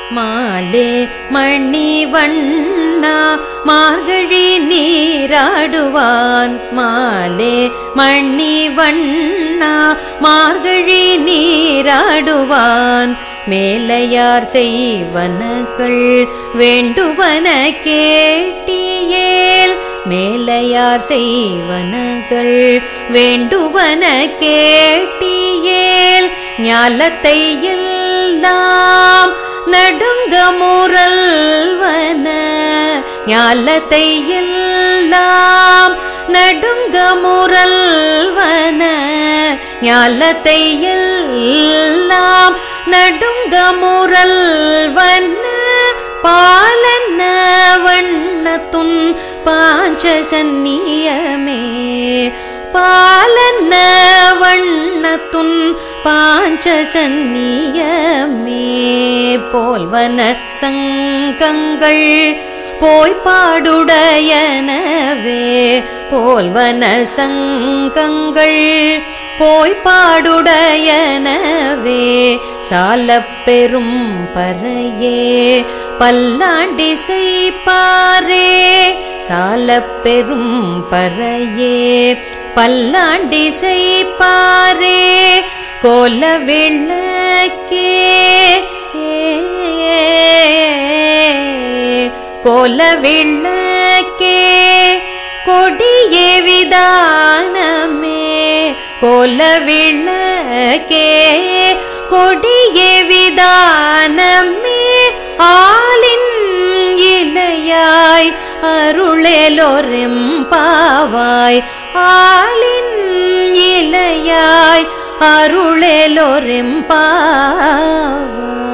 மாலே மணி வண்ணா மார்கழி நீராடுவான் மாலே மணி வண்ணா மார்கழி நீராடுவான் மேலையார் செய்வனகள் வேண்டுவன கேட்டியேல் மேலையார் செய்வனகள் வேண்டுவன கேட்டியேல் ஞாலத்தை எல்லாம் நடுங்க முரல்வன ஞாலத்தை எல்லாம் நடுங்க முரல்வன ஞாலத்தை எல்லாம் நடுங்க முரல்வன பாலன வண்ணத்துன் பாஞ்சசன்னியமே பாலன வண்ணத்துன் பாஞ்சசன்னியமே போல்வன சங்கங்கள் போய் பாடுடையனவே போல்வன சங்கங்கள் போய் பாடுடையனவே சாலப் பெரும் பறையே பல்லாண்டி செய்ப்பாரே சாலப் பெரும் பறையே பல்லாண்டி செய்ப்பாரே கோல விளக்கே கோல விளக்கே கொடியே விதானமே கோல விளக்கே கொடியே விதானமே ஆலின் இலையாய் அருளேலோரெம்பாவாய் ஆலின் இலையாய் அருளேலோரெம்பாவாய்